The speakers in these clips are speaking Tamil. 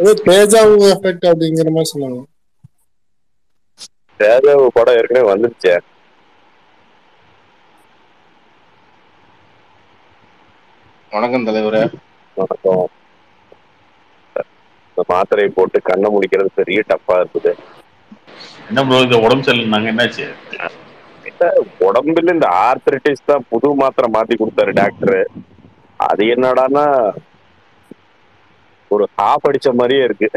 ஏதோ தேஜாவு எஃபெக்ட் அப்படிங்கிற மாதிரி சொன்னாங்க தேஜாவு படம் ஏற்கனவே வந்துருச்சே வணக்கம் தலைவரே வணக்கம் இந்த மாத்திரையை போட்டு கண்ணை முடிக்கிறது பெரிய டப்பா இருக்குது என்ன ப்ரோ இந்த உடம்பு சரியில்லைனாங்க என்னாச்சு இல்ல, உடம்புல இந்த ஆர்த்தரைட்டிஸ் தான் புது மாத்திரை மாத்தி கொடுத்தாரு டாக்டர் அது என்னடான்னா ஒரு ஹாஃப் அடிச்ச மாதிரியே இருக்கு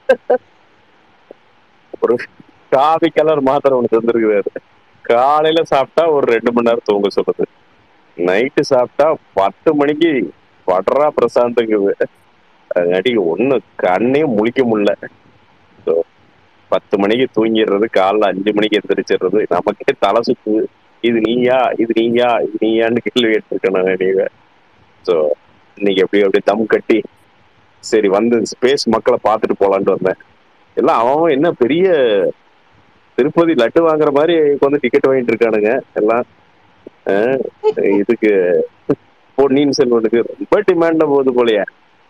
ஒரு காவி கலர் மாத்திரை ஒன்று தந்துருக்குறாரு காலையில சாப்பிட்டா ஒரு ரெண்டு மணி நேரம் தூங்க சொல்லுது நைட்டு சாப்பிட்டா பத்து மணிக்கு படுறா பிரசாந்துங்குது அடி ஒண்ணு கண்ணே முழிக்க முடியல So, பத்து மணிக்கு தூங்கிடுறது காலைல அஞ்சு மணிக்கு எந்திரிச்சிடுறது நமக்கே தலை சுத்துது இது நீயா இது நீயா இது நீயான்னு கேள்வி கேட்டிருக்கேன் நான் நீங்க ஸோ இன்னைக்கு எப்படி அப்படியே தம் கட்டி சரி வந்து ஸ்பேஸ் மக்களை பார்த்துட்டு போலான்ட்டு வந்தேன் எல்லாம் அவன் அவன் என்ன பெரிய திருப்பதி லட்டு வாங்குற மாதிரி வந்து டிக்கெட் வாங்கிட்டு இருக்கானுங்க எல்லாம் அஹ், இதுக்கு பொன்னியின் செல்வனுக்கு ரொம்ப டிமாண்ட போகுது போலயே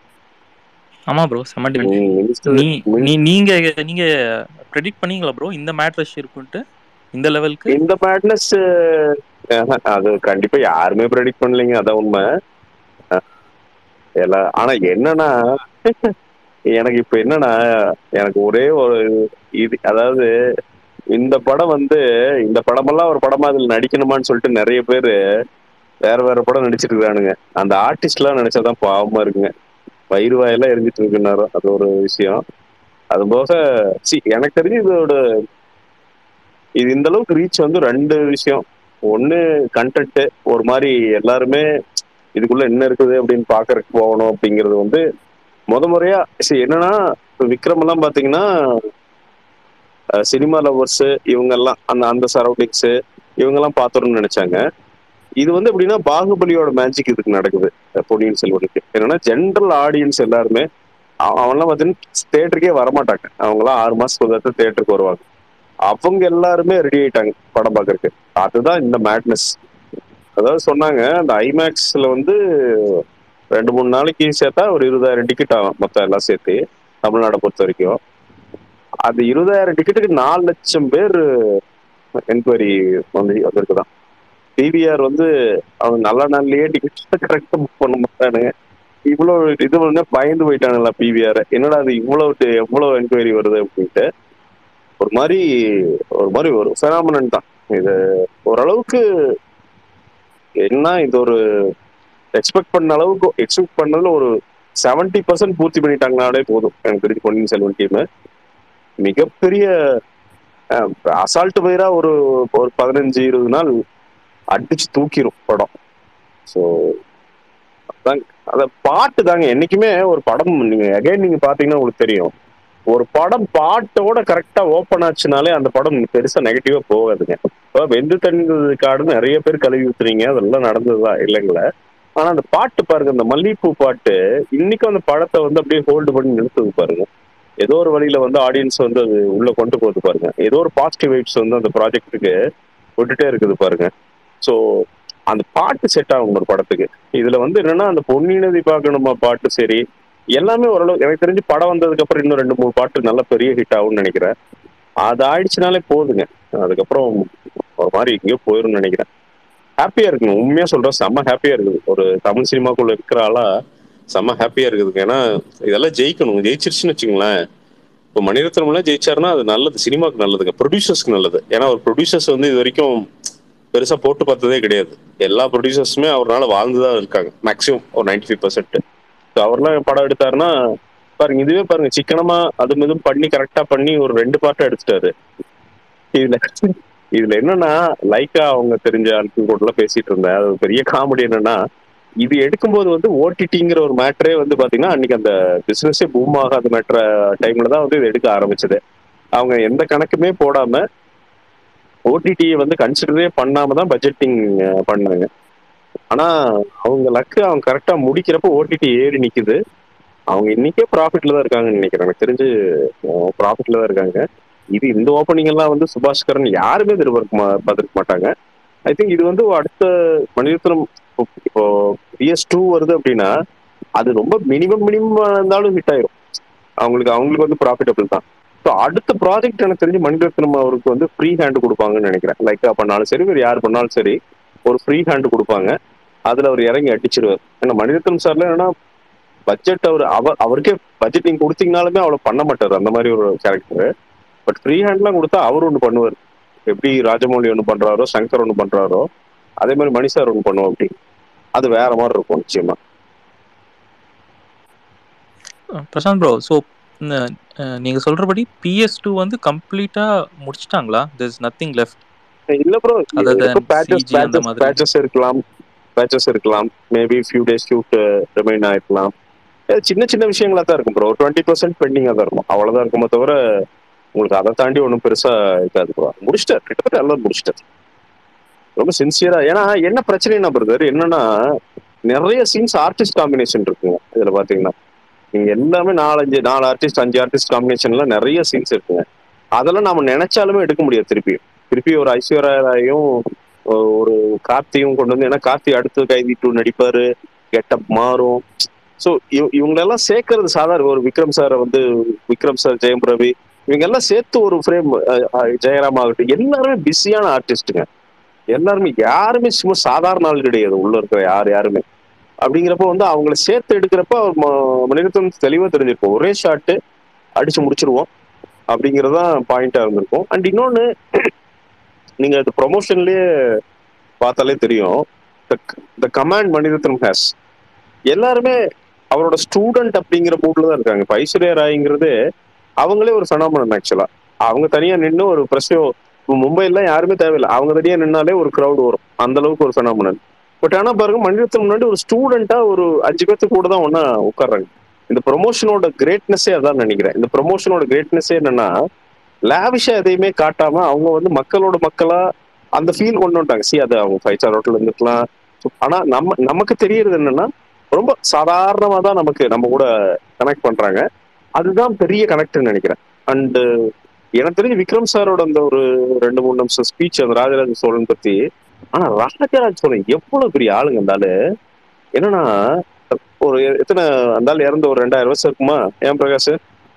ஆமா ப்ரோ செம்ம demand. ம், minister- நீ நீ நீங்க நீங்க ப்ரெடிக்ட் பண்ணீங்களா ப்ரோ இந்த மேட் ரஷ் இருக்குன்ட்டு இந்த லெவலுக்கு இந்த மேட்னஸ் அது கண்டிப்பா யாருமே ப்ரெடிக்ட் பண்ணலைங்க அதான் உண்மை அஹ், எல்லாம் ஆனா என்னன்னா எனக்கு இப்ப என்னன்னா எனக்கு ஒரே ஒரு இது அதாவது இந்த படம் வந்து இந்த படமெல்லாம் ஒரு படமா அதுல நடிக்கணுமான்னு சொல்லிட்டு நிறைய பேரு வேற வேற படம் நடிச்சிட்டு இருக்கானுங்க அந்த ஆர்டிஸ்ட் எல்லாம் நினைச்சாதான் பாவமா இருக்குங்க வயிறு வாயெல்லாம் எரிஞ்சிட்டு இருக்கு நேரம் அது ஒரு விஷயம் அது போக சி எனக்கு தெரிஞ்சு இதோட இது இந்த அளவுக்கு ரீச் வந்து ரெண்டு விஷயம் ஒண்ணு கண்டென்ட் ஒரு மாதிரி எல்லாருமே இதுக்குள்ள என்ன இருக்குது அப்படின்னு பாக்குறதுக்கு போகணும் அப்படிங்கிறது வந்து முத முறையா சரி என்னன்னா இப்ப விக்ரம் எல்லாம் பாத்தீங்கன்னா சினிமா லவர்ஸ் இவங்க எல்லாம் அந்த அந்த சரௌண்டிங்ஸ் இவங்க எல்லாம் பாத்துறோம்னு நினைச்சாங்க இது வந்து எப்படின்னா பாகுபலியோட மேஜிக் இதுக்கு நடக்குது அஹ் பொன்னியின் செல்வனுக்கு என்னன்னா ஜென்ரல் ஆடியன்ஸ் எல்லாருமே அவ- அவன்லாம் பார்த்தீங்கன்னா தேட்டருக்கே வரமாட்டாங்க அவங்களாம் ஆறு மாசத்துக்கு ஒரு தேட்டருக்கு வருவாங்க அவங்க எல்லாருமே ரெடி ஆயிட்டாங்க படம் பார்க்கறதுக்கு அதுதான் இந்த மேட்னஸ் அதாவது சொன்னாங்க அந்த ஐமேக்ஸ்ல வந்து ரெண்டு மூணு நாளைக்கு சேர்த்தா ஒரு இருபதாயிரம் டிக்கெட் ஆகும் மொத்தம் எல்லாம் சேர்த்து தமிழ்நாடை பொறுத்த வரைக்கும் அது இருபதாயிரம் டிக்கெட்டுக்கு நாலு லட்சம் பேர் என்கொயரி வந்து வந்திருக்குதான் டிவிஆர் வந்து அவங்க நல்ல நாள்லயே டிக்கெட் கரெக்டா புக் பண்ண மாட்டானுங்க இவ்வளவு இது வந்து பயந்து போயிட்டானுங்களா பிவிஆர் என்னடா அது இவ்வளவு எவ்வளவு என்கொயரி வருது அப்படின்ட்டு ஒரு மாதிரி ஒரு மாதிரி ஒரு ஃபெனாமினன் தான் இது ஓரளவுக்கு என்ன இது ஒரு எக்ஸ்பெக்ட் பண்ண அளவுக்கு எக்ஸ்பெக்ட் பண்ணதுல ஒரு செவன்டி பர்சன்ட் பூர்த்தி பண்ணிட்டாங்கனாலே போதும் எனக்கு தெரிஞ்சு பொன்னியின் செல்வன் டீம் மிகப்பெரிய அசால்ட் பயிரா ஒரு ஒரு பதினஞ்சு இருபது நாள் அடிச்சு தூக்கிரும் படம் ஸோ அதான் அத பாட்டு தாங்க என்னைக்குமே ஒரு படம் நீங்க அகைன் நீங்க பாத்தீங்கன்னா உங்களுக்கு தெரியும் ஒரு படம் பாட்டோட கரெக்டா ஓப்பன் ஆச்சுனாலே அந்த படம் பெருசா நெகட்டிவா போகாதுங்க இப்போ வெந்து தண்ணி காடுன்னு நிறைய பேர் கழுவி ஊத்துறீங்க அதெல்லாம் நடந்ததுதான் இல்லைங்களா ஆனா அந்த பாட்டு பாருங்க அந்த மல்லிகைப்பூ பாட்டு இன்னைக்கும் அந்த படத்தை வந்து அப்படியே ஹோல்டு பண்ணி நிறுத்துது பாருங்க ஏதோ ஒரு வழியில வந்து ஆடியன்ஸ் வந்து அது உள்ள கொண்டு போகுது பாருங்க ஏதோ ஒரு பாசிட்டிவ் வைப்ஸ் வந்து அந்த ப்ராஜெக்ட்டுக்கு விட்டுட்டே இருக்குது பாருங்க ஸோ அந்த பாட்டு செட் ஆகும் ஒரு படத்துக்கு இதுல வந்து என்னன்னா அந்த பொன்னி நதி பார்க்கணுமா பாட்டு சரி எல்லாமே ஓரளவு எனக்கு தெரிஞ்சு படம் வந்ததுக்கு அப்புறம் இன்னும் ரெண்டு மூணு பாட்டு நல்ல பெரிய ஹிட் ஆகும்னு நினைக்கிறேன் அது ஆயிடுச்சுனாலே போதுங்க அதுக்கப்புறம் ஒரு மாதிரி எங்கேயோ போயிரும்னு நினைக்கிறேன் ஹாப்பியா இருக்குங்க உண்மையா சொல்றேன் செம்ம ஹாப்பியா இருக்குது ஒரு தமிழ் சினிமாக்குள்ள இருக்கிற ஆளா செம்ம ஹாப்பியா இருக்குதுங்க ஏன்னா இதெல்லாம் ஜெயிக்கணும் ஜெயிச்சிருச்சுன்னு வச்சுங்களேன் இப்போ மணிரத்னம்லாம் ஜெயிச்சாருன்னா அது நல்லது சினிமாக்கு நல்லதுங்க ப்ரொடியூசர்ஸ்க்கு நல்லது ஏன்னா ஒரு ப்ரொடியூசர்ஸ் வந்து இது வரைக்கும் பெருசா போட்டு பார்த்ததே கிடையாது எல்லா ப்ரொடியூசர்ஸுமே அவரால் வாழ்ந்துதான் இருக்காங்க மேக்ஸிமம் ஒரு நைன்டி ஃபைவ் பர்சன்ட் அவர்லாம் படம் எடுத்தாருன்னா பாருங்க இதுவே பாருங்க சிக்கனமா அது இதுவும் பண்ணி கரெக்டா பண்ணி ஒரு ரெண்டு பார்ட்டா எடுத்துட்டாரு இதுல இதுல என்னன்னா லைக்கா அவங்க தெரிஞ்ச ஆட்கள் கூட எல்லாம் பேசிட்டு இருந்தேன் அது ஒரு பெரிய காமெடி என்னன்னா இது எடுக்கும்போது வந்து ஓடிடிங்கிற ஒரு மேட்டரே வந்து பாத்தீங்கன்னா அன்னைக்கு அந்த பிசினஸே பூம் ஆகாத மேட்டர் டைம்ல தான் வந்து இது எடுக்க ஆரம்பிச்சது அவங்க எந்த கணக்குமே போடாம ஓடிடியை வந்து கன்சிடரே பண்ணாம தான் பட்ஜெட்டிங் பண்ணாங்க ஆனா அவங்க லக்கு அவங்க கரெக்டா முடிக்கிறப்ப ஓடிடி ஏறி நிக்குது அவங்க இன்னைக்கே ப்ராஃபிட்ல தான் இருக்காங்கன்னு நினைக்கிறேன் எனக்கு தெரிஞ்சு ப்ராஃபிட்ல தான் இருக்காங்க இது இந்த ஓப்பனிங் எல்லாம் வந்து சுபாஷ்கரன் யாருமே எதிர்பார்க்க மா பார்த்துருக்க மாட்டாங்க ஐ திங்க் இது வந்து அடுத்த மணிரத்னம் இப்போ பிஎஸ் டூ வருது அப்படின்னா அது ரொம்ப மினிமம் மினிமம் இருந்தாலும் ஹிட் ஆயிரும் அவங்களுக்கு அவங்களுக்கு வந்து ப்ராஃபிட்டபிள் தான் ஸோ அடுத்த ப்ராஜெக்ட் எனக்கு தெரிஞ்சு மணிரத்னம் அவருக்கு வந்து ஃப்ரீ ஹேண்ட் கொடுப்பாங்கன்னு நினைக்கிறேன் லைக் பண்ணாலும் சரி வேறு யார் பண்ணாலும் சரி ஒரு ஃப்ரீ ஹேண்ட் கொடுப்பாங்க அதுல அவர் இறங்கி அடிச்சிருவார் ஏன்னா மணிரத்னம் சார்ல என்னன்னா பட்ஜெட் அவர் அவர் அவருக்கே பட்ஜெட் நீங்க கொடுத்தீங்கனாலுமே அவ்வளவு பண்ண மாட்டார் அந்த மாதிரி ஒரு கேரக்டர் பட் ஃப்ரீ ஹேண்ட்லாம் கொடுத்தா அவர் ஒன்று பண்ணுவார் எப்படி ராஜமௌலி ஒன்று பண்றாரோ சங்கர் ஒன்று பண்றாரோ அதே மாதிரி மணி சார் ஒன்று பண்ணுவோம் அப்படி அது வேற மாதிரி இருக்கும் நிச்சயமா அஹ் பிரசாந்த் ப்ரோ ஸோ நீங்க சொல்றபடி பிஎஸ் டூ வந்து கம்ப்ளீட்டா முடிச்சிட்டாங்களா there is நத்திங் லெஃப்ட் இல்ல bro Other than patches CG அந்த பேச்சஸ் மாதிரி. பேச்சஸ் இருக்கலாம் பேச்சஸ் இருக்கலாம் maybe few days shoot remain ஆயிருக்கலாம் இது சின்ன சின்ன விஷயங்களா தான் இருக்கும் ப்ரோ டுவெண்ட்டி பர்சன்ட் பெண்டிங்கா தான் இருக்கும் அவ்வளவுதான் இருக்குமே தவிர உங்களுக்கு அதை தாண்டி ஒன்றும் பெருசா இருக்காது ப்ரோ முடிச்சிட்டார் கிட்டத்தட்ட எல்லாம் முடிச்சிட்டார் ரொம்ப சின்சியரா ஏன்னா என்ன பிரச்சனைனா பிரதர் என்னன்னா நிறைய சீன்ஸ் ஆர்டிஸ்ட் காம்பினேஷன் இருக்குங்க இதுல பாத்தீங்கன்னா நீங்க எல்லாமே நாலஞ்சு நாலு ஆர்டிஸ்ட் அஞ்சு ஆர்டிஸ்ட் காம்பினேஷன்ல நிறைய சீன்ஸ் இருக்குங்க அதெல்லாம் நாம நினைச்சாலுமே எடுக்க முடியாது திருப்பி திருப்பி ஒரு ஐஸ்வர்யா ராயும் ஒரு கார்த்தியும் கொண்டு வந்து ஏன்னா கார்த்தி அடுத்து கைதி டூ நடிப்பாரு கெட்டப் மாறும் ஸோ இவங்களெல்லாம் சேர்க்கறது சாதாரண ஒரு விக்ரம் சாரை வந்து விக்ரம் சார் ஜெயம் ரவி இவங்க எல்லாம் சேர்த்து ஒரு ஃப்ரேம் ஜெயராம் ஆகட்டும் எல்லாருமே பிஸியான ஆர்டிஸ்ட்டுங்க எல்லாருமே யாருமே சும்மா சாதாரண ஆள் கிடையாது உள்ள இருக்கிற யார் யாருமே அப்படிங்கிறப்ப வந்து அவங்கள சேர்த்து எடுக்கிறப்ப அவர் ம- மணிரத்னம் தெளிவா தெரிஞ்சிருக்கும் ஒரே ஷாட்டு அடிச்சு முடிச்சிருவோம் அப்படிங்கறதுதான் பாயிண்டா இருந்திருக்கும் அண்ட் இன்னொன்னு நீங்க அது ப்ரொமோஷன்லயே பார்த்தாலே தெரியும் த கமாண்ட் மணிரத்னம் ஹேஸ் எல்லாருமே அவரோட ஸ்டூடெண்ட் அப்படிங்கிற மூட்ல தான் இருக்காங்க இப்போ ஐஸ்வர்யா ராய்ங்கிறது அவங்களே ஒரு ஃபெனாமனன் ஆக்சுவலா அவங்க தனியா நின்று ஒரு பிரஸ்யோ மும்பைல யாருமே தேவையில்லை அவங்க தனியா நின்னாலே ஒரு crowd வரும் அந்த அளவுக்கு ஒரு ஃபெனாமனன் பட் ஆனா பாருங்க மணிரத்னம் முன்னாடி ஒரு ஸ்டூடெண்டா ஒரு அஞ்சு பேர்த்து கூட தான் ஒன்னா உட்கார்றாங்க இந்த ப்ரொமோஷனோட கிரேட்னஸே அதான் நினைக்கிறேன் இந்த ப்ரொமோஷனோட கிரேட்னஸே என்னன்னா லாவிஷா எதையுமே காட்டாம அவங்க வந்து மக்களோட மக்களா அந்த ஃபீல் கொண்டு வந்துட்டாங்க சி அது அவங்க ஃபைவ் ஸ்டார் ஹோட்டல் இருந்துக்கலாம் ஆனா நம்ம நமக்கு தெரியறது என்னன்னா ரொம்ப சாதாரணமா தான் நமக்கு நம்ம கூட கனெக்ட் பண்றாங்க அதுதான் பெரிய கனெக்ட்னு நினைக்கிறேன் அண்ட் எனக்கு தெரிஞ்சு விக்ரம் சாரோட அந்த ஒரு ரெண்டு மூணு நிமிஷம் ஸ்பீச் அந்த ராஜராஜ சோழன் பத்தி ஆனா ராஜராஜ சோழன் எவ்வளவு பெரிய ஆளுங்க அந்த ஆளு என்னன்னா ஒரு எத்தனை அந்த ஆள் இறந்து ஒரு ரெண்டாயிரம் வருஷம் இருக்குமா ஏன் பிரகாஷ்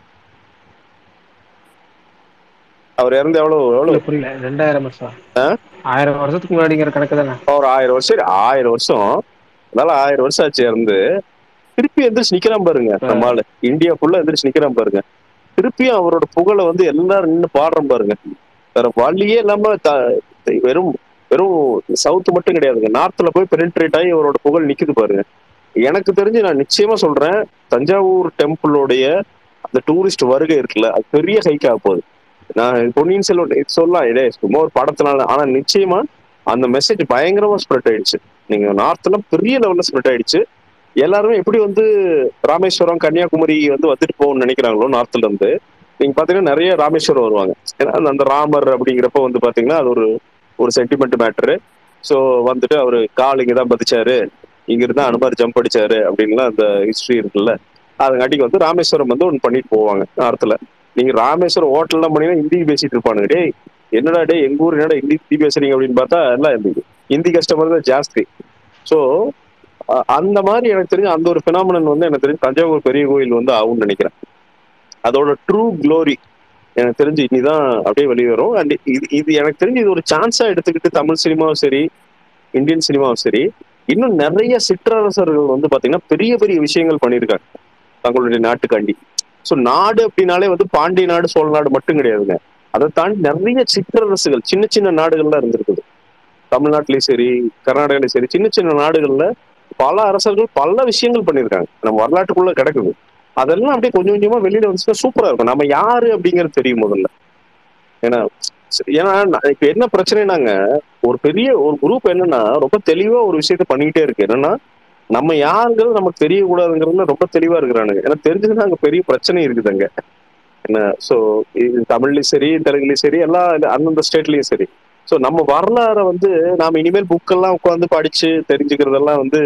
அவர் இறந்து எவ்வளவு எவ்வளவு இல்ல புரியல ரெண்டாயிரம் வருஷம் ஆ? ஆயிரம் வருஷத்துக்கு முன்னாடிங்கிற கணக்கு தானே ஒரு ஆயிரம் வருஷம் சரி, ஆயிரம் வருஷம் அதனால ஆயிரம் வருஷம் ஆச்சு இருந்து திருப்பி எந்திரிச்சு நிக்கிறான் பாருங்க நம்ம ஆளு இந்தியா ஃபுல்லா எந்திரிச்சு நிக்கிறான் பாருங்க திருப்பியும் அவரோட புகழை வந்து எல்லாரும் நின்னு பாடுறோம் பாருங்க வேற வழியே இல்லாம த- த- வெறும் வெறும் சவுத் மட்டும் கிடையாதுங்க நார்த்ல போய் பெனிட்ரேட் ஆகி அவரோட புகழ் நிக்குது பாருங்க எனக்கு தெரிஞ்சு நான் நிச்சயமா சொல்றேன் தஞ்சாவூர் டெம்பிளோடைய அந்த டூரிஸ்ட் வருகை இருக்குல்ல அது பெரிய ஹைக் ஆக போகுது நான் பொன்னியின் செல்வன் இது சொல்லலாம் இதே சும்மா ஒரு படத்தினால ஆனா நிச்சயமா அந்த மெசேஜ் பயங்கரமா ஸ்ப்ரெட் ஆயிடுச்சு நீங்க நார்த்ல பெரிய லெவல்ல ஸ்ப்ரெட் ஆயிடுச்சு எல்லாருமே எப்படி வந்து ராமேஸ்வரம் கன்னியாகுமரி வந்து வந்துட்டு போகணும்னு நினைக்கிறாங்களோ நார்த்ல இருந்து நீங்க பாத்தீங்கன்னா நிறைய ராமேஸ்வரம் வருவாங்க ஏன்னா அந்த- அந்த ராமர் அப்படிங்கிறப்ப வந்து பாத்தீங்கன்னா அது ஒரு ஒரு சென்டிமெண்ட் மேட்ரு ஸோ வந்துட்டு அவரு கால் இங்க தான் பதிச்சாரு இங்க இருந்தா அனுமார் ஜம்ப் அடிச்சாரு அப்படின்லாம் அந்த ஹிஸ்டரி இருக்குல்ல அதுங்காட்டிக்கு வந்து ராமேஸ்வரம் வந்து ஒன்று பண்ணிட்டு போவாங்க நார்த்ல நீங்க ராமேஸ்வரம் ஹோட்டல்லாம் பண்ணீங்கன்னா ஹிந்தி பேசிட்டு இருப்பானுங்க டேய் என்னடா டேய் எங்க ஊர் என்னடா ஹிந்தி ஹிந்தி பேசுறீங்க அப்படின்னு பார்த்தா எல்லாம் ஹிந்தி ஹிந்தி கஸ்டமர் தான் ஜாஸ்தி ஸோ அந்த மாதிரி எனக்கு தெரிஞ்ச அந்த ஒரு பினாமினன் வந்து எனக்கு தெரிஞ்சு தஞ்சாவூர் பெரிய கோயில் வந்து ஆகும்னு நினைக்கிறேன் அதோட ட்ரூ க்ளோரி எனக்கு தெரிஞ்சு இனிதான் அப்படியே வெளியே வரும் அண்ட் இது இது எனக்கு தெரிஞ்சு இது ஒரு சான்ஸா எடுத்துக்கிட்டு தமிழ் சினிமாவும் சரி இந்தியன் சினிமாவும் சரி இன்னும் நிறைய சிற்றரசர்கள் வந்து பாத்தீங்கன்னா பெரிய பெரிய விஷயங்கள் பண்ணியிருக்காங்க தங்களுடைய நாட்டுக்காண்டி ஸோ நாடு அப்படின்னாலே வந்து பாண்டிய நாடு சோழ நாடு மட்டும் கிடையாதுங்க அதை தாண்டி நிறைய சிற்றரசுகள் சின்ன சின்ன நாடுகள்லாம் இருந்திருக்குது தமிழ்நாட்டிலயும் சரி கர்நாடகாலையும் சரி சின்ன சின்ன நாடுகள்ல பல அரசர்கள் பல விஷயங்கள் பண்ணியிருக்காங்க நம்ம வரலாற்றுக்குள்ள கிடக்குது அதெல்லாம் அப்படியே கொஞ்சம் கொஞ்சமா வெளியில வந்துச்சுன்னா சூப்பரா இருக்கும் நம்ம யாரு அப்படிங்கிறது தெரியும் முதல்ல ஏன்னா ஏன்னா நான் இப்ப என்ன பிரச்சனைனாங்க ஒரு பெரிய ஒரு குரூப் என்னன்னா ரொம்ப தெளிவா ஒரு விஷயத்த பண்ணிக்கிட்டே இருக்கு என்னன்னா நம்ம யாருங்கிறது நமக்கு தெரியக்கூடாதுங்கிறதுல ரொம்ப தெளிவா இருக்கிறானுங்க ஏன்னா தெரிஞ்சதுன்னா அங்க பெரிய பிரச்சனை இருக்குது அங்க என்ன ஸோ தமிழ்லயும் சரி தெலுங்குலயும் சரி எல்லா அந்தந்த ஸ்டேட்லயும் சரி ஸோ நம்ம வரலாறை வந்து நாம இனிமேல் புக்கெல்லாம் உட்காந்து படிச்சு தெரிஞ்சுக்கிறதெல்லாம் வந்து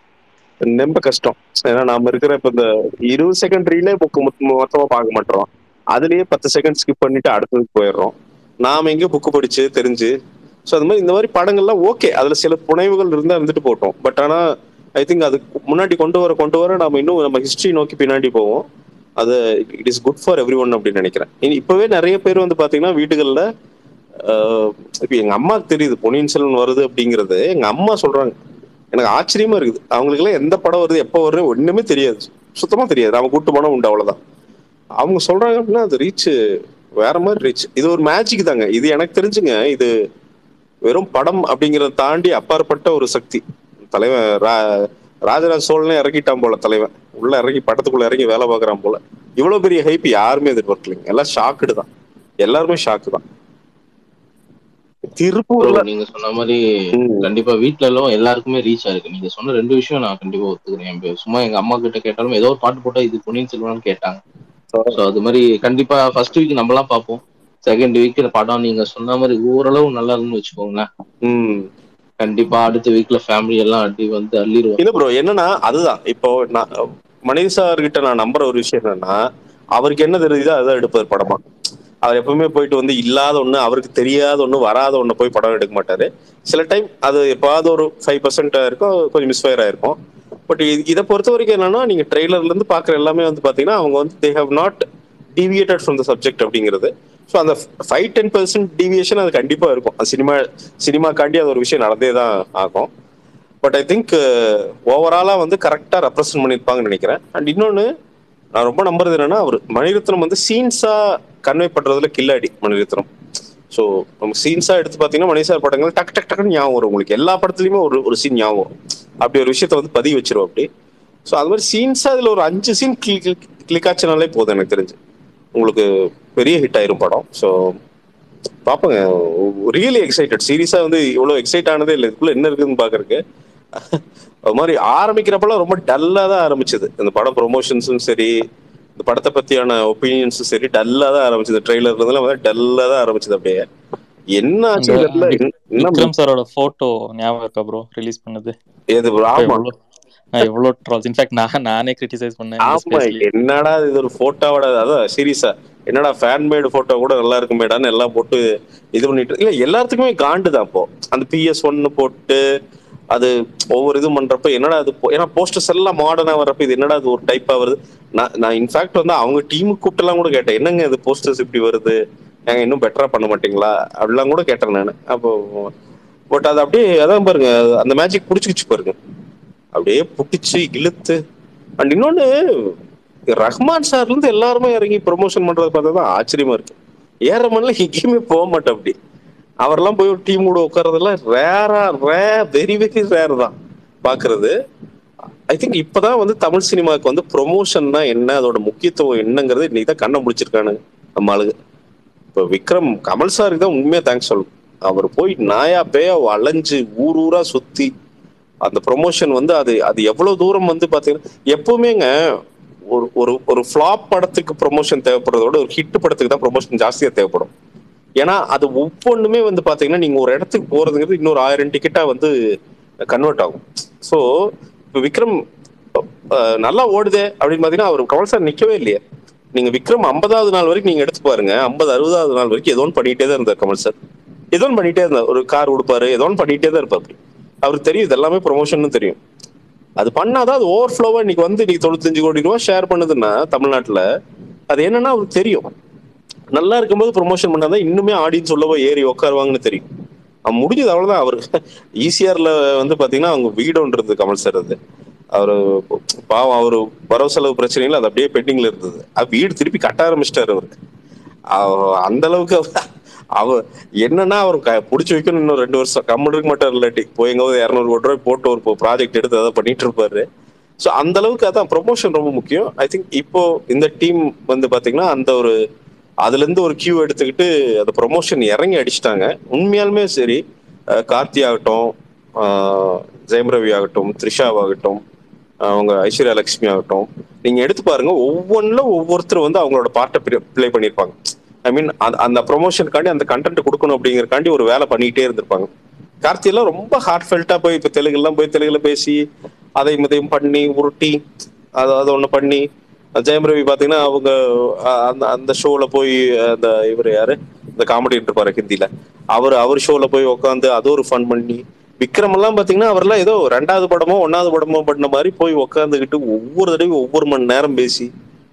ரொம்ப கஷ்டம் ஏன்னா நாம இருக்கிற இப்ப இந்த இருபது செகண்ட் ரீலே புக்கு மொத்தமா பார்க்க மாட்டோம் அதுலயே பத்து செகண்ட் ஸ்கிப் பண்ணிட்டு அடுத்ததுக்கு போயிடுறோம் நாம எங்க புக்கு படிச்சு தெரிஞ்சு ஸோ அது மாதிரி இந்த மாதிரி படங்கள்லாம் ஓகே அதுல சில புனைவுகள் இருந்தா இருந்துட்டு போட்டோம் பட் ஆனா ஐ திங்க் அது முன்னாடி கொண்டு வர கொண்டு வர நம்ம இன்னும் நம்ம ஹிஸ்டரி நோக்கி பின்னாடி போவோம் அது it is good for everyone அப்படின்னு நினைக்கிறேன் இனி இப்பவே நிறைய பேர் வந்து பாத்தீங்கன்னா வீடுகள்ல ஆஹ், இப்ப எங்க அம்மாக்கு தெரியுது பொன்னியின் செல்வன் வருது அப்படிங்கிறது எங்க அம்மா சொல்றாங்க எனக்கு ஆச்சரியமா இருக்குது அவங்களுக்கு எல்லாம் எந்த படம் வருது எப்போ வருது ஒண்ணுமே தெரியாது சுத்தமா தெரியாது அவங்க கூட்டு போனா உண்டு அவ்வளவுதான் அவங்க சொல்றாங்க அப்படின்னா அது ரீச் வேற மாதிரி ரீச் இது ஒரு மேஜிக் தாங்க இது எனக்கு தெரிஞ்சுங்க இது வெறும் படம் அப்படிங்கறத தாண்டி அப்பாற்பட்ட ஒரு சக்தி தலைவன் ரா- ராஜராஜ சோழனே இறக்கிட்டான் போல தலைவன் உள்ள இறங்கி படத்துக்குள்ள இறங்கி வேலை பார்க்கறான் போல இவ்வளவு பெரிய ஹைப் யாருமே எதிர்பார்க்கலைங்க எல்லாம் ஷாக்குடு தான் எல்லாருமே ஷாக்கு தான் திருப்பூர்ல நீங்க சொன்ன மாதிரி ம், கண்டிப்பா வீட்ல எல்லாம் எல்லாருக்குமே ரீச் ஆயிருக்கு நீங்க சொன்ன ரெண்டு விஷயம் நான் கண்டிப்பா ஒத்துக்கிறேன் இப்ப சும்மா எங்க அம்மா கிட்ட கேட்டாலும் ஏதோ ஒரு பாட்டு போட்டா இது பொன்னியின் செல்வன் கேட்டாங்க சோ அது மாதிரி கண்டிப்பா ஃபர்ஸ்ட் வீக் நம்ம எல்லாம் பார்ப்போம் செகண்ட் வீக் படம் நீங்க சொன்ன மாதிரி ஓரளவு நல்லா இருக்குன்னு வச்சுக்கோங்களேன் ம். கண்டிப்பா அடுத்த வீக்ல ஃபேமிலி எல்லாம் அடி வந்து அள்ளிடுவோம் இல்ல ப்ரோ என்னன்னா அதுதான் இப்போ நான் மனித சார் கிட்ட நான் நம்புற ஒரு விஷயம் என்னன்னா அவருக்கு என்ன தெரியுதோ அதான் எடுப்பார் படமா அவர் எப்பவுமே போயிட்டு வந்து இல்லாத ஒண்ணு அவருக்கு தெரியாத ஒண்ணு வராத ஒண்ணு போய் படம் எடுக்க மாட்டாரு சில டைம் அது எப்பாவது ஒரு ஃபைவ் பர்சன்ட் இருக்கும் கொஞ்சம் மிஸ்ஃபயர் ஆயிருக்கும் பட் இதை பொறுத்த வரைக்கும் என்னன்னா நீங்க ட்ரெய்லர்ல இருந்து பாக்குற எல்லாமே வந்து பாத்தீங்கன்னா அவங்க வந்து they have not deviated from the subject அப்படிங்கிறது ஸோ அந்த ஃபைவ் டென் பர்சன்ட் டிவியேஷன் அது கண்டிப்பா இருக்கும் அது சினிமா சினிமாக்காண்டி அது ஒரு விஷயம் நடந்தே தான் ஆகும் பட் ஐ திங்க் ஓவராலா வந்து கரெக்டா ரெப்ரசென்ட் பண்ணியிருப்பாங்கன்னு நினைக்கிறேன் அண்ட் இன்னொன்னு நான் ரொம்ப நம்புறது என்னன்னா அவர் மணிரத்னம் வந்து சீன்ஸா கன்வே பண்றதுல கில்லாடி மணிரத்னம் ஸோ நம்ம சீன்ஸா எடுத்து பார்த்தீங்கன்னா மணிசார் படங்கள் டக் டக் டக்குன்னு ஞாபகம் வரும் உங்களுக்கு எல்லா படத்துலயுமே ஒரு ஒரு சீன் ஞாபகம் வரும். அப்படி ஒரு விஷயத்த வந்து பதிவு வச்சிருவோம் அப்படி ஸோ அது மாதிரி சீன்ஸா இதுல ஒரு அஞ்சு சீன் கிளிக் கிளிக் ஆச்சுனாலே போதும் எனக்கு தெரிஞ்சு உங்களுக்கு பெரிய ஹிட் ஆயிரும் படம் ஸோ பார்ப்போங்க ரியலி எக்ஸைட்டட் சீரியஸா வந்து இவ்வளவு எக்ஸைட் ஆனதே இல்லை இதுக்குள்ள என்ன இருக்குதுன்னு பாக்குறதுக்கு அது மாதிரி ஆரம்பிக்கிறப்பெல்லாம் ரொம்ப டல்லா தான் ஆரம்பிச்சது இந்த படம் ப்ரொமோஷன்ஸும் சரி இந்த படத்தை பத்தியான ஒப்பீனியன்ஸும் சரி டல்லா தான் ஆரம்பிச்சது ட்ரெய்லர்ல இருந்தெல்லாம் டல்லா தான் ஆரம்பிச்சது அப்படியே என்ன ஆச்சு அந்த தெரியல. இன்னும் இன்னும் விக்ரம் சாரோட போட்டோ ஞாபகம் இருக்கா ப்ரோ ரிலீஸ் பண்ணது எது bro? அப்ப ஆமா எவ்வளவு நான் எவ்வளவு ட்ரால்ஸ் இன்ஃபேக்ட் நான் நானே கிரிட்டிசைஸ் பண்ணேன் இந்த ஆமா ஸ்பேஸ்லயே என்னடா இது ஒரு போட்டோவோட அதான் சீரியஸா என்னடா ஃபேன் மேடு போட்டோ கூட நல்லா இருக்குமேடான்னு எல்லாம் போட்டு இது பண்ணிட்டு இல்ல எல்லாத்துக்குமே காண்டு தான் இப்போ அந்த பிஎஸ் ஒன்னு போட்டு அது ஒவ்வொரு இதுவும் பண்றப்ப என்னடா அது போ- ஏன்னா போஸ்டர்ஸ் எல்லாம் மாடர்னா வர்றப்ப இது என்னடா அது ஒரு டைப்பா வருது நான் நான் இன்ஃபேக்ட் வந்து அவங்க டீமுக்கு கூப்பிட்டுலாம் கூட கேட்டேன் என்னங்க இது போஸ்டர்ஸ் இப்படி வருது நாங்க இன்னும் பெட்டரா பண்ண மாட்டீங்களா அப்படிலாம் கூட கேட்டேன் நான் அப்போ பட் அது அப்படியே அதான் பாருங்க அந்த மேஜிக் புடிச்சுக்கிச்சு பாருங்க அப்படியே புடிச்சு இழுத்து அண்ட் இன்னொன்னு ரஹ்மான் சார்ல இருந்து எல்லாருமே இறங்கி ப்ரொமோஷன் பண்றத பார்த்தா தான் ஆச்சரியமா இருக்கு ஏற மண்ணில் எங்கேயுமே போக மாட்டேன் அப்படி அவரெல்லாம் போய் ஒரு டீம் கூட உட்கார்றதெல்லாம் ரேரா ரே வெரி வெரி ரேர் தான் பாக்குறது ஐ திங்க் இப்பதான் வந்து தமிழ் சினிமாவுக்கு வந்து ப்ரொமோஷன்னா என்ன அதோட முக்கியத்துவம் என்னங்கிறது இன்னைக்கு தான் கண்ணை முடிச்சிருக்கானுங்க நம்ம ஆளுங்க இப்போ விக்ரம் கமல் சாருக்கு தான் உண்மையா தேங்க்ஸ் சொல்லணும் அவர் போய் நாயா பேயா அலைஞ்சு ஊர் ஊரா சுத்தி அந்த ப்ரொமோஷன் வந்து அது அது எவ்வளவு தூரம் வந்து பாத்தீங்கன்னா எப்பவுமேங்க ஒரு ஒரு ஒரு ஃபிளாப் படத்துக்கு ப்ரொமோஷன் தேவைப்படுறத விட ஒரு ஹிட் படத்துக்கு தான் ப்ரொமோஷன் ஜாஸ்தியா தேவைப்படும் ஏன்னா அது ஒவ்வொன்றுமே வந்து பாத்தீங்கன்னா நீங்க ஒரு இடத்துக்கு போறதுங்கிறது இன்னொரு ஆயிரம் டிக்கெட்டா வந்து கன்வெர்ட் ஆகும் ஸோ இப்போ விக்ரம் அஹ், நல்லா ஓடுதே அப்படின்னு பாத்தீங்கன்னா அவர் கமல் சார் நிக்கவே இல்லையே நீங்க விக்ரம் ஐம்பதாவது நாள் வரைக்கும் நீங்க எடுத்து பாருங்க ஐம்பது அறுபதாவது நாள் வரைக்கும் ஏதோ ஒன்று பண்ணிட்டே தான் இருந்தார் கமல் சார் ஏதோ ஒன்று பண்ணிட்டே இருந்தார் ஒரு கார் கொடுப்பாரு ஏதோ ஒன்று பண்ணிட்டே தான் இருப்பார் அப்படி அவருக்கு தெரியும் இது எல்லாமே ப்ரொமோஷன் தெரியும் அது பண்ணாதான் அது ஓவர் ஃப்ளோவா இன்னைக்கு வந்து இன்னைக்கு தொண்ணூத்தஞ்சு கோடி ரூபாய் ஷேர் பண்ணுதுன்னா தமிழ்நாட்டுல அது என்னன்னா அவருக்கு தெரியும் நல்லா இருக்கும்போது ப்ரொமோஷன் பண்ணாதான் இன்னுமே ஆடியன்ஸ் உள்ளவோ ஏறி உட்காருவாங்கன்னு தெரியும் அவன் முடிஞ்சது அவ்வளவுதான் அவர் ஈசிஆர்ல வந்து பாத்தீங்கன்னா அவங்க வீடு ஒன்று இருந்தது கமல் சார் அது அவரு பாவம் அவரு வரவு செலவு பிரச்சனைகள் அது அப்படியே பெண்டிங்ல இருந்தது அது வீடு திருப்பி கட்ட ஆரம்பிச்சிட்டாரு அவரு அவ- அந்த அளவுக்கு அவ- அவ என்னன்னா அவர் க- புடிச்சு வைக்கணும் இன்னும் ரெண்டு வருஷம் கம்மல் இருக்க மாட்டார் இல்லாட்டி போய் எங்காவது இரநூறு கோடி ரூபாய் போட்டு ஒரு ப்ராஜெக்ட் எடுத்து அதை பண்ணிட்டு இருப்பாரு ஸோ அந்த அளவுக்கு அதான் ப்ரொமோஷன் ரொம்ப முக்கியம் ஐ திங்க் இப்போ இந்த டீம் வந்து பாத்தீங்கன்னா அந்த ஒரு அதுல இருந்து ஒரு கியூ எடுத்துக்கிட்டு அந்த ப்ரொமோஷன் இறங்கி அடிச்சிட்டாங்க உண்மையாலுமே சரி அஹ் கார்த்தி ஆகட்டும் ஆஹ் ஜெயம் ரவி ஆகட்டும் த்ரிஷாவாகட்டும் அவங்க ஐஸ்வர்யா லட்சுமி ஆகட்டும் நீங்க எடுத்து பாருங்க ஒவ்வொன்றிலும் ஒவ்வொருத்தர் வந்து அவங்களோட பார்ட்டை ப்ளே பண்ணியிருப்பாங்க ஐ மீன் அந்த ப்ரொமோஷனுக்காண்டி அந்த கண்டென்ட் கொடுக்கணும் அப்படிங்கறக்காண்டி ஒரு வேலை பண்ணிக்கிட்டே இருந்திருப்பாங்க கார்த்தி எல்லாம் ரொம்ப ஹார்ட் ஃபெல்ட்டா போய் இப்ப தெலுங்குலாம் போய் தெலுங்குல பேசி அதையும் இதையும் பண்ணி உருட்டி அதை அதை ஒண்ணு பண்ணி ஜெயம் ரவி பாத்தீங்கன்னா அவங்க அஹ், அந்த அந்த ஷோல போய் அந்த இவர் யாரு இந்த காமெடி இருப்பாரு ஹிந்தில அவர் அவர் ஷோல போய் உட்காந்து அது ஒரு ஃபன் பண்ணி விக்ரம் எல்லாம் பாத்தீங்கன்னா அவர்லாம் ஏதோ ரெண்டாவது படமோ ஒன்னாவது படமோ பண்ண மாதிரி போய் உட்காந்துக்கிட்டு ஒவ்வொரு தடவையும் ஒவ்வொரு மணி நேரம் பேசி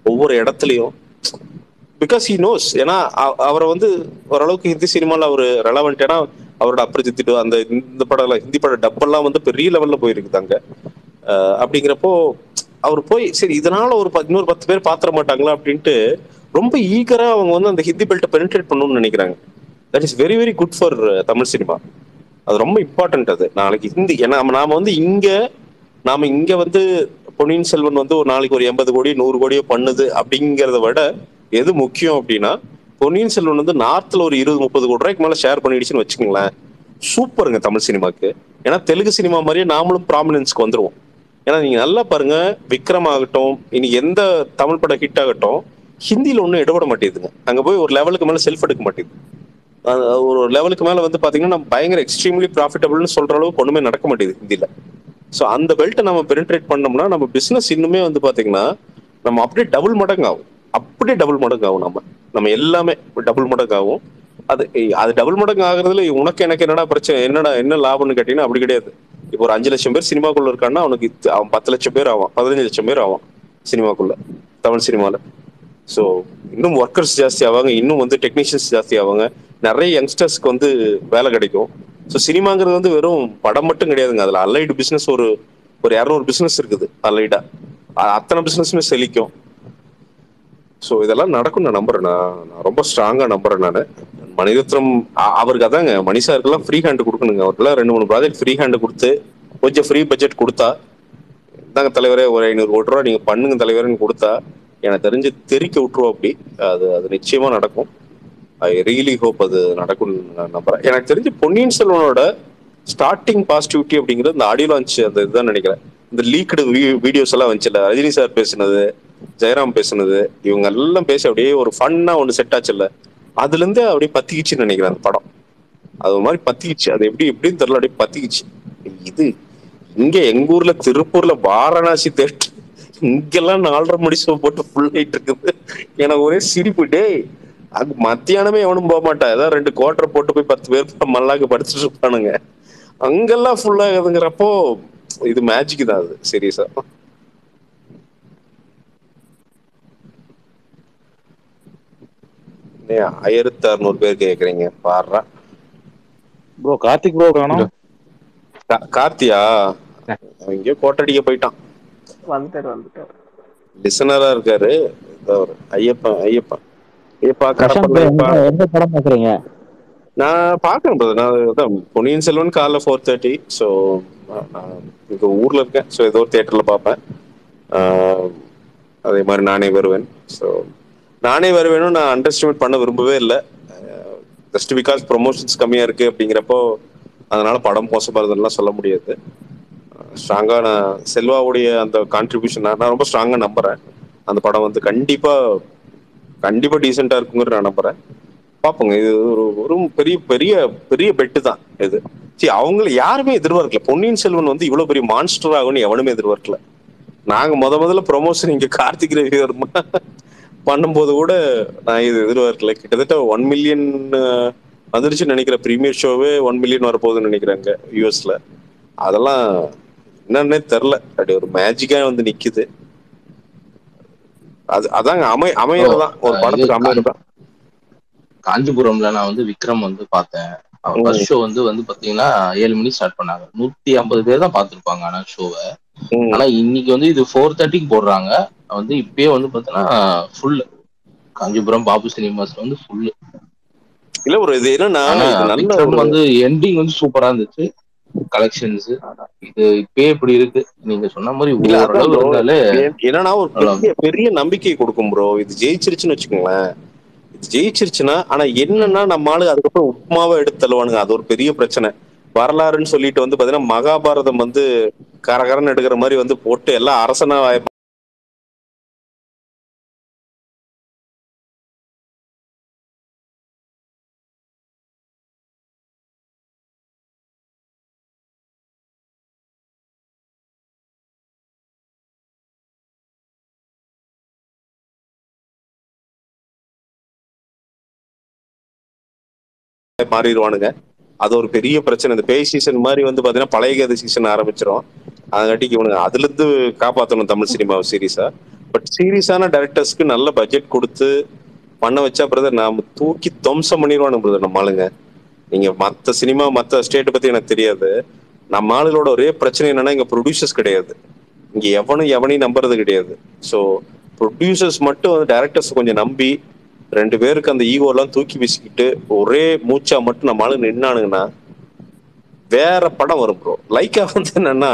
ஒவ்வொரு இடத்துலயும் பிகாஸ் ஹி நோஸ் ஏன்னா அ- அவரை வந்து ஓரளவுக்கு ஹிந்தி சினிமால அவர் ரெலவெண்ட் ஏன்னா அவரோட அப்ரிஜித்து அந்த இந்த படம் ஹிந்தி பட டப்பெல்லாம் வந்து பெரிய லெவல்ல போயிருக்குது அங்க அஹ் அப்படிங்கிறப்போ அவர் போய் சரி இதனால ஒரு பத்து- இன்னொரு பத்து பேர் பாத்திர மாட்டாங்களா அப்படின்ட்டு ரொம்ப ஈகரா அவங்க வந்து அந்த ஹிந்தி பெல்ட்டை பெனிட்ரேட் பண்ணணும்னு நினைக்கிறாங்க that is very very good for Tamil cinema அது ரொம்ப இம்பார்ட்டன்ட் அது நாளைக்கு ஹிந்தி ஏன்னா நம்ம- நாம வந்து இங்க நாம இங்க வந்து பொன்னியின் செல்வன் வந்து ஒரு நாளைக்கு ஒரு எண்பது கோடி நூறு கோடியோ பண்ணுது அப்படிங்கிறத விட எது முக்கியம் அப்படின்னா பொன்னியின் செல்வன் வந்து நார்த்ல ஒரு இருபது முப்பது கோடி ரூபாய்க்கு மேல ஷேர் பண்ணிடுச்சுன்னு வச்சுக்கோங்களேன் சூப்பருங்க தமிழ் சினிமாக்கு ஏன்னா தெலுங்கு சினிமா மாதிரியே நாமளும் ப்ராமினன்ஸ்க்கு வந்துருவோம் ஏன்னா நீங்க நல்லா பாருங்க விக்ரம் ஆகட்டும் இனி எந்த தமிழ் படம் ஹிட் ஆகட்டும் ஹிந்தியில ஒன்றும் இடப்பட மாட்டேங்குதுங்க அங்க போய் ஒரு லெவலுக்கு மேல செல்ஃப் எடுக்க மாட்டேங்குது அது ஒரு லெவலுக்கு மேல வந்து பாத்தீங்கன்னா நம்ம பயங்கர எக்ஸ்ட்ரீம்லி ப்ராஃபிட்டபிள்னு சொல்ற அளவுக்கு ஒண்ணுமே நடக்க மாட்டேங்குது ஹிந்தியில ஸோ அந்த பெல்ட்டை நம்ம பெனிட்ரேட் பண்ணோம்னா நம்ம பிசினஸ் இன்னுமே வந்து பாத்தீங்கன்னா நம்ம அப்படியே டபுள் மடங்கு ஆகும் அப்படியே டபுள் மடங்கு ஆகும் நம்ம நம்ம எல்லாமே டபுள் மடங்கு ஆகும் அது அது டபுள் மடங்கு ஆகுறதுல உனக்கு எனக்கு என்னடா பிரச்சனை என்னடா என்ன லாபம்னு கேட்டீங்கன்னா அப்படி கிடையாது இப்போ ஒரு அஞ்சு லட்சம் பேர் சினிமாக்குள்ள இருக்கான்னா அவனுக்கு இத்த- அவன் பத்து லட்சம் பேர் ஆவான் பதினஞ்சு லட்சம் பேர் ஆவான் சினிமாக்குள்ள தமிழ் சினிமால ஸோ இன்னும் ஒர்க்கர்ஸ் ஜாஸ்தி ஆவாங்க இன்னும் வந்து டெக்னீஷியன்ஸ் ஜாஸ்தி ஆவாங்க நிறைய யங்ஸ்டர்ஸ்க்கு வந்து வேலை கிடைக்கும் ஸோ சினிமாங்கிறது வந்து வெறும் படம் மட்டும் கிடையாதுங்க அதில் அலைடு பிஸ்னஸ் ஒரு ஒரு இரநூறு பிஸ்னஸ் இருக்குது அலைடா அத்தனை பிஸ்னஸுமே செழிக்கும் ஸோ இதெல்லாம் நடக்கும் நான் நம்புறேன் நான் நான் ரொம்ப ஸ்ட்ராங்கா நம்புறேன் நான் மணிரத்னம் அ- அவருக்கு அதாங்க மணிசாருக்கெல்லாம் ஃப்ரீ ஹேண்ட் கொடுக்கணுங்க அவருக்கெல்லாம் ரெண்டு மூணு ப்ராஜெக்ட் ஃப்ரீ ஹேண்ட் கொடுத்து கொஞ்சம் ஃப்ரீ பட்ஜெட் கொடுத்தா இந்தாங்க தலைவரே ஒரு ஐநூறு கோடி ரூபா நீங்க பண்ணுங்க தலைவர்னு கொடுத்தா எனக்கு தெரிஞ்சு தெறிக்க விட்டுருவோம் அப்படி அது அது நிச்சயமா நடக்கும் ஐ ரியலி ஹோப் அது நடக்கும்னு நான் நம்புறேன் எனக்கு தெரிஞ்சு பொன்னியின் செல்வனோட ஸ்டார்டிங் பாசிட்டிவிட்டி அப்படிங்கிறது இந்த ஆடியோ லான்ச் அந்த இதுதான் நினைக்கிறேன் இந்த லீக்டு வீடியோஸ் எல்லாம் வந்துச்சுல ரஜினி சார் பேசுனது ஜெயராம் பேசுனது இவங்க எல்லாம் பேசி அப்படியே ஒரு ஃபன்னா ஒன்று செட் ஆச்சுல்ல அதுல இருந்து அப்படியே பத்திக்கிச்சுன்னு நினைக்கிறேன் அந்த படம் அது ஒரு மாதிரி பத்திக்கிச்சு அது எப்படி எப்படின்னு தெரியல அப்படியே பத்திக்கிச்சு இது இங்க எங்க ஊர்ல திருப்பூர்ல வாரணாசி தேட்டர் இங்கெல்லாம் நாலரை மணி ஷோ போட்டு ஃபுல் ஆயிட்டு இருக்குது எனக்கு ஒரே சிரிப்பு டேய் அது மத்தியானமே எவனும் போக மாட்டான் ஏதாவது ரெண்டு குவார்டர் போட்டு போய் பத்து பேர் மல்லாக்கு படிச்சுட்டு இருப்பானுங்க அங்கெல்லாம் ஃபுல் ஆகுதுங்கிறப்போ இது மேஜிக் தான் அது சீரியஸா ஆயிரத்தி அறுநூறு பேர் கேக்குறீங்க பாடுறா ப்ரோ கார்த்திக் ப்ரோ காணோம் கா- கார்த்தியா அவன் எங்கேயோ கோட்டடிக்க போயிட்டான் வந்துட்டாரு வந்துட்டாரு லிசனரா இருக்காரு இதோ அவரு. ஐயப்பன் ஐயப்பன் ஐயப்பா பிரசாந்த் bro, கடப்பா எந்த எந்த படம் பாக்குறீங்க நான் பாக்குறேன் brother. நான் அதான் பொன்னியின் செல்வன் காலைல ஃபோர் தேர்ட்டி ஸோ நான் இங்க ஊர்ல இருக்கேன் ஸோ ஏதோ ஒரு தியேட்டர்ல பார்ப்பேன் ஆஹ் அதே மாதிரி நானே வருவேன் ஸோ நானே வருவேனும் நான் அண்டர்ஸ்டிமேட் பண்ண விரும்பவே இல்லை ஜஸ்ட் பிகாஸ் ப்ரொமோஷன்ஸ் கம்மியா இருக்கு அப்படிங்கிறப்போ அதனால படம் மோசப்படுறதுலாம் சொல்ல முடியாது ஸ்ட்ராங்கா நான் செல்வாவுடைய அந்த கான்ட்ரிபியூஷன் நான் ரொம்ப ஸ்ட்ராங்கா நம்புறேன் அந்த படம் வந்து கண்டிப்பா கண்டிப்பா டீசெண்டா இருக்குங்கிற நான் நம்புறேன் பாப்போங்க இது ஒரு ஒரு பெரிய பெரிய பெரிய பெட்டு தான் இது சரி அவங்கள யாருமே எதிர்பார்க்கல பொன்னியின் செல்வன் வந்து இவ்வளவு பெரிய மான்ஸ்டர் ஆகும்னு எவனுமே எதிர்பார்க்கல நாங்க முத முதல்ல ப்ரொமோஷன் இங்க கார்த்திக் ரவி வர்மா பண்ணும்போது கூட நான் இது எதிர்பார்க்கல கிட்டத்தட்ட ஒன் மில்லியன் வந்துருச்சுன்னு நினைக்கிற ப்ரீமியர் ஷோவே ஒன் மில்லியன் வரப்போகுதுன்னு நினைக்கிறாங்க யூஎஸ்ல அதெல்லாம் என்னன்னே தெரில அப்படி ஒரு மேஜிக்கா வந்து நிக்குது அது அதாங்க அமை அமையறதுதான் ஒரு இது படத்துக்கு அமையறதுதான் காஞ்சிபுரம்ல நான் வந்து விக்ரம் வந்து பார்த்தேன் அவர் ம். ஃபர்ஸ்ட் ஷோ வந்து வந்து பாத்தீங்கன்னா ஏழு மணி ஸ்டார்ட் பண்ணாங்க நூத்தி ஐம்பது பேர் தான் பார்த்திருப்பாங்க ஆனா ஷோவை ம். ஆனா இன்னைக்கு வந்து இது ஃபோர் தேர்ட்டிக்கு போடுறாங்க வந்து இப்பயே வந்து பாத்தீங்கன்னா ஃபுல் காஞ்சிபுரம் பாபு சினிமாஸ் வந்து ஃபுல் இல்ல ஒரு இது என்னன்னா ஆனா இது நல்ல விக்ரம் ஒரு வந்து எண்டிங் வந்து சூப்பரா இருந்துச்சு கலெக்ஷன்ஸ் இது இப்பயே இப்படி இருக்கு நீங்க சொன்ன மாதிரி இல்ல அதான் ஓரளவு bro. இருந்தாலே ஏன்- என்னன்னா ஒரு பெரிய பெரிய நம்பிக்கை கொடுக்கும் ப்ரோ இது ஜெயிச்சிருச்சுன்னு வச்சுக்கோங்களேன் இது ஜெயிச்சிருச்சுன்னா ஆனா என்னன்னா நம்ம ஆளு அதுக்கப்புறம் உப்புமாவை எடுத்து தள்ளுவானுங்க அது ஒரு பெரிய பிரச்சனை வரலாறுன்னு சொல்லிட்டு வந்து பாத்தீங்கன்னா மகாபாரதம் வந்து கரகரன்னு எடுக்கிற மாதிரி வந்து போட்டு எல்லாம் அரசனா வாய்ப்பு மாறிடுவானுங்க அது ஒரு பெரிய பிரச்சனை இந்த பேய் சீசன் மாதிரி வந்து பாத்தீங்கன்னா பழைய கதை சீசன் ஆரம்பிச்சிரும் அதங்காட்டிக்கு இவனுங்க அதுல இருந்து காப்பாத்தணும் தமிழ் சினிமா சீரியஸா பட் சீரியஸான டைரக்டர்ஸ்க்கு நல்ல பட்ஜெட் கொடுத்து பண்ண வச்சா பிரதர் நாம தூக்கி துவம்சம் பண்ணிடுவானு பிரதர் நம்ம ஆளுங்க நீங்க மத்த சினிமா மத்த ஸ்டேட் பத்தி எனக்கு தெரியாது நம்ம ஆளுகளோட ஒரே பிரச்சனை என்னன்னா இங்க ப்ரொடியூசர்ஸ் கிடையாது இங்க எவனும் எவனையும் நம்புறது கிடையாது ஸோ ப்ரொடியூசர்ஸ் மட்டும் வந்து டேரக்டர்ஸ் கொஞ்சம் நம்பி ரெண்டு பேருக்கு அந்த ஈகோ எல்லாம் தூக்கி வீசிக்கிட்டு ஒரே மூச்சா மட்டும் நம்ம ஆளு நின்னானுங்கன்னா வேற படம் வரும் ப்ரோ லைக்கா வந்து என்னன்னா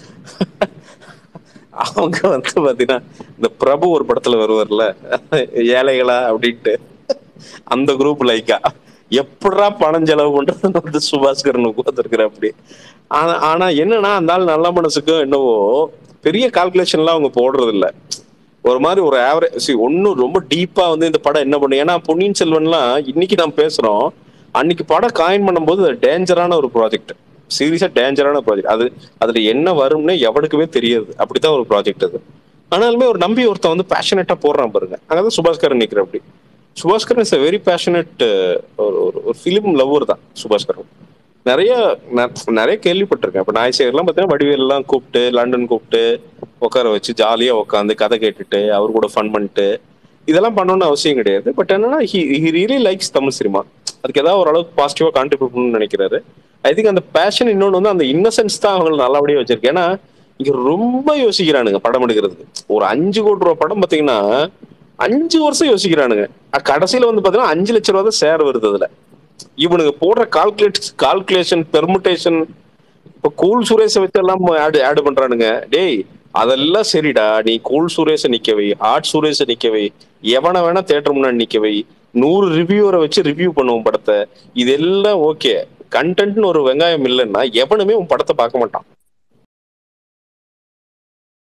அவங்க வந்து பாத்தீங்கன்னா இந்த பிரபு ஒரு படத்துல வருவார்ல ஏழைகளா அப்படின்ட்டு அந்த குரூப் லைக்கா எப்படா பணம் செலவு பண்றது வந்து சுபாஸ்கரன் உட்காந்துருக்குற அப்படி ஆனா ஆனா என்னன்னா அந்த ஆள் நல்ல மனசுக்கும் என்னவோ பெரிய கால்குலேஷன்லாம் அவங்க போடுறது இல்ல ஒரு மாதிரி ஒரு ஆவரேஜ் ஒன்னும் ரொம்ப டீப்பா வந்து இந்த படம் என்ன பண்ணும் ஏன்னா பொன்னியின் செல்வன்லாம் இன்னைக்கு நம்ம பேசுறோம் அன்னைக்கு படம் காயின் பண்ணும்போது டேஞ்சரான ஒரு ப்ராஜெக்ட் சீரியஸா டேஞ்சரான ப்ராஜெக்ட் அது அதுல என்ன வரும்னு எவனுக்குமே தெரியாது அப்படித்தான் ஒரு ப்ராஜெக்ட் அது ஆனாலுமே ஒரு நம்பி ஒருத்தன் வந்து பேஷனேட்டா போடுறான் பாருங்க அங்கதான் சுபாஸ்கரன் நிக்கிற அப்படி சுபாஸ்கரன் இஸ் வெரி பேஷனேட் ஒரு ஒரு ஃபிலிம் லவ்வர் தான் சுபாஸ்கரன் நிறைய ந- நிறைய கேள்விப்பட்டிருக்கேன் இப்ப நாய்சேகர்லாம் பார்த்தீங்கன்னா வடிவேல் எல்லாம் கூப்பிட்டு லண்டன் கூப்பிட்டு உட்கார வச்சு ஜாலியா உட்காந்து கதை கேட்டுட்டு அவர் கூட ஃபன் பண்ணிட்டு இதெல்லாம் பண்ணணும்னு அவசியம் கிடையாது பட் என்னன்னா he he really likes Tamil cinema அதுக்கு ஏதாவது ஓரளவுக்கு பாசிட்டிவா கான்ட்ரிபியூட் பண்ணணும்னு நினைக்கிறாரு ஐ திங்க் அந்த பேஷன் இன்னொன்று வந்து அந்த இன்னசென்ஸ் தான் அவங்களை நல்லபடியா வச்சிருக்கு ஏன்னா இங்க ரொம்ப யோசிக்கிறானுங்க படம் எடுக்கிறதுக்கு ஒரு அஞ்சு கோடி ரூபா படம் பாத்தீங்கன்னா அஞ்சு வருஷம் யோசிக்கிறானுங்க அஹ் கடைசியில வந்து பாத்தீங்கன்னா அஞ்சு லட்ச ரூபா தான் ஷேர் வருது அதுல இவனுங்க போடுற கால்குலேட் கால்குலேஷன் பெர்முட்டேஷன் இப்ப கூல் சுரேஷை வச்சு எல்லாம் ஆடு ஆடு பண்றானுங்க டேய் அதெல்லாம் சரிடா நீ கூல் சுரேஷை நிக்க வை ஹாட் சுரேஷை நிக்க வை எவனை வேணா தேட்டர் முன்னாடி நிக்க வை நூறு ரிவ்யூவரை வச்சு ரிவ்யூ பண்ணுவோம் படத்தை இதெல்லாம் ஓகே கண்டென்ட்னு ஒரு வெங்காயம் இல்லைன்னா எவனுமே உன் படத்தை பார்க்க மாட்டான்